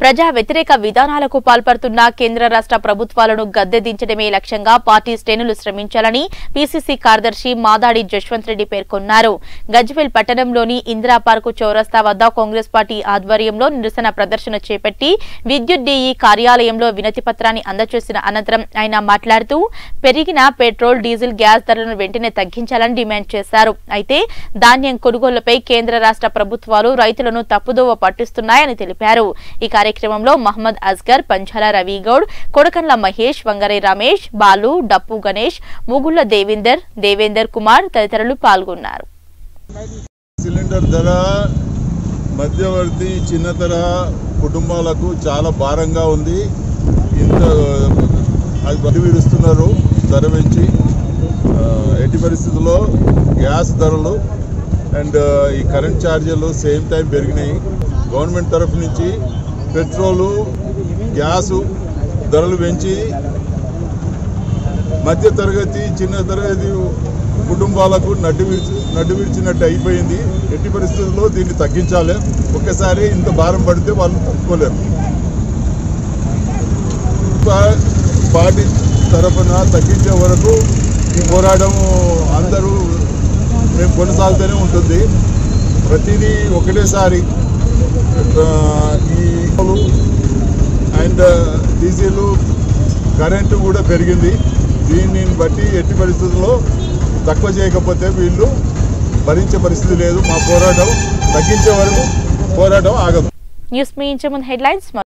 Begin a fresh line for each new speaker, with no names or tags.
ప్రజా వ్యతిరేక విధానాలకు పాల్పడుతున్న కేంద్ర రాష్ట్ర ప్రభుత్వాలను గద్దెదించడమే లక్ష్యంగా పార్టీ శ్రేణులు శ్రమించాలని పీసీసీ కార్యదర్శి మాదాడి జశ్వంత్ రెడ్డి పేర్కొన్నారు గజ్వేల్ పట్టణంలోని ఇందిరా పార్కు చౌరస్తా వద్ద కాంగ్రెస్ పార్టీ ఆధ్వర్యంలో నిరసన ప్రదర్శన చేపట్టి విద్యుత్ డీఈ కార్యాలయంలో వినతి పత్రాన్ని అందజేసిన అనంతరం ఆయన మాట్లాడుతూ పెరిగిన పెట్రోల్ డీజిల్ గ్యాస్ ధరలను వెంటనే తగ్గించాలని డిమాండ్ చేశారు అయితే ధాన్యం కొనుగోళ్లపై కేంద్ర రాష్ట్ర ప్రభుత్వాలు రైతులను తప్పుదోవ పట్టిస్తున్నాయని తెలిపారు ఈ కార్యక్రమంలో మహమ్మద్ అస్గర్ పంచాల రవిగౌడ్ కొడకండ్ల మహేష్ వంగరై రమేష్ బాలు డప్పు గణేష్ ముగుళ్ల దేవేందర్ దేవేందర్ కుమార్ తదితరులు పాల్గొన్నారు
సిలిండర్ ధర మధ్యవర్తి చిన్న తరహా కుటుంబాలకు చాలా భారంగా ఉంది ఇంత అది బలి విరుస్తున్నారు ధర పెంచి ఆ, ఎట్టి పరిస్థితుల్లో గ్యాస్ ధరలు అండ్ ఈ కరెంట్ ఛార్జీలు సేమ్ టైం పెరిగినాయి గవర్నమెంట్ తరఫు నుంచి పెట్రోలు గ్యాసు ధరలు పెంచి మధ్య తరగతి చిన్న తరగతి కుటుంబాలకు నడ్డు విడిచి నడ్డు విడిచినట్టు అయిపోయింది ఎట్టి పరిస్థితుల్లో దీన్ని తగ్గించాలి ఒక్కసారి ఇంత భారం పడితే వాళ్ళు తట్టుకోలేరు పా- పార్టీ తరఫున తగ్గించే వరకు ఈ పోరాటం అందరూ మేము కొనసాగుతూనే ఉంటుంది ప్రతిదీ ఒకటేసారి ఆ, ఈ అండ్ డీజిల్ కరెంటు కూడా పెరిగింది దీన్ని బట్టి ఎట్టి పరిస్థితుల్లో తక్కువ చేయకపోతే వీళ్ళు భరించే పరిస్థితి లేదు మా పోరాటం తగ్గించే వరకు పోరాటం ఆగదు
న్యూస్ మీ ఇంచే ముందు హెడ్లైన్స్